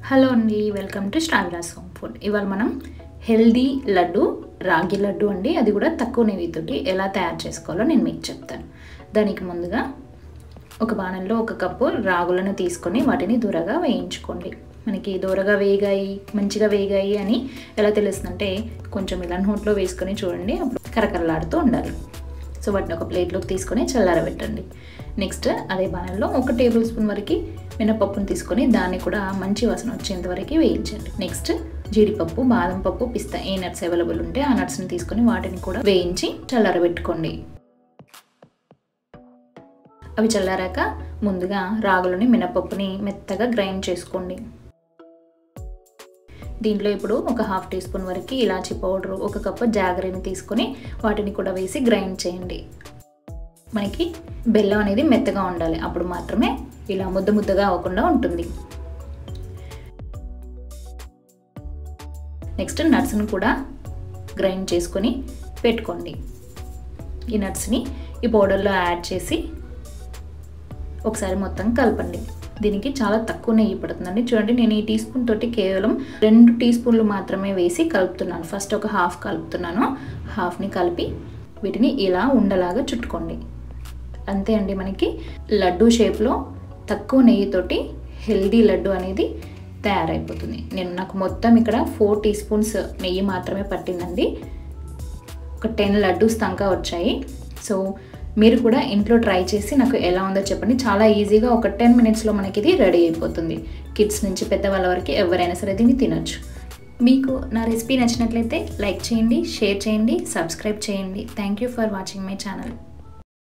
hello అండి welcome to స్టాగ్రాస్ home food ఇవాళ మనం హెల్దీ లడ్డు రాగి లడ్డు అండి అది కూడా తక్కువ నెయ్యితోటి ఎలా తయారు చేసుకోవాలో నేను మీకు చెప్తాను దానికి ముందుగా ఒక బాణంలో ఒక కప్పు రాగులను తీసుకొని వాటిని దూరగా వేయించుకోండి మనకి దూరగా వేగాయి మంచిగా వేగాయి అని ఎలా తెలుస్తుందంటే కొంచెం ఇలా నోట్లో వేసుకొని చూడండి అప్పుడు కరకరలాడుతూ ఉండాలి సో వాటిని ఒక ప్లేట్లోకి తీసుకొని చల్లారబెట్టండి నెక్స్ట్ అదే బాణంలో ఒక టేబుల్ స్పూన్ వరకు మినపప్పును తీసుకొని దాన్ని కూడా మంచి వాసన వచ్చేంత వరకు వేయించండి నెక్స్ట్ జీడిపప్పు బాదం పప్పు పిస్తా ఏ నట్స్ అవైలబుల్ ఉంటే ఆ నట్స్ని తీసుకొని వాటిని కూడా వేయించి చల్లారబెట్టుకోండి అవి చల్లారాక ముందుగా రాగులని మినపప్పుని మెత్తగా గ్రైండ్ చేసుకోండి దీంట్లో ఇప్పుడు ఒక హాఫ్ టీ స్పూన్ వరకు ఇలాచీ పౌడర్ ఒక కప్పు జాగరీని తీసుకొని వాటిని కూడా వేసి గ్రైండ్ చేయండి మనకి బెల్లం అనేది మెత్తగా ఉండాలి అప్పుడు మాత్రమే ఇలా ముద్ద ముద్దగా అవ్వకుండా ఉంటుంది నెక్స్ట్ నట్స్ని కూడా గ్రైండ్ చేసుకొని పెట్టుకోండి ఈ నట్స్ని ఈ పౌడర్లో యాడ్ చేసి ఒకసారి మొత్తం కలపండి దీనికి చాలా తక్కువ నెయ్యి పడుతుందండి చూడండి నేను ఈ టీ స్పూన్ తోటి కేవలం రెండు టీ స్పూన్లు మాత్రమే వేసి కలుపుతున్నాను ఫస్ట్ ఒక హాఫ్ కలుపుతున్నాను హాఫ్ని కలిపి వీటిని ఇలా ఉండలాగా చుట్టుకోండి అంతే అండి మనకి లడ్డు షేప్లో తక్కువ నెయ్యితోటి హెల్దీ లడ్డు అనేది తయారైపోతుంది నేను నాకు మొత్తం ఇక్కడ ఫోర్ టీ స్పూన్స్ నెయ్యి మాత్రమే పట్టిందండి ఒక టెన్ లడ్డూస్ దాకా వచ్చాయి సో మీరు కూడా ఇంట్లో ట్రై చేసి నాకు ఎలా ఉందో చెప్పండి చాలా ఈజీగా ఒక టెన్ మినిట్స్లో మనకి ఇది రెడీ అయిపోతుంది కిడ్స్ నుంచి పెద్దవాళ్ళ వరకు ఎవరైనా సరే దీన్ని తినొచ్చు మీకు నా రెసిపీ నచ్చినట్లయితే లైక్ చేయండి షేర్ చేయండి సబ్స్క్రైబ్ చేయండి thank you for watching my channel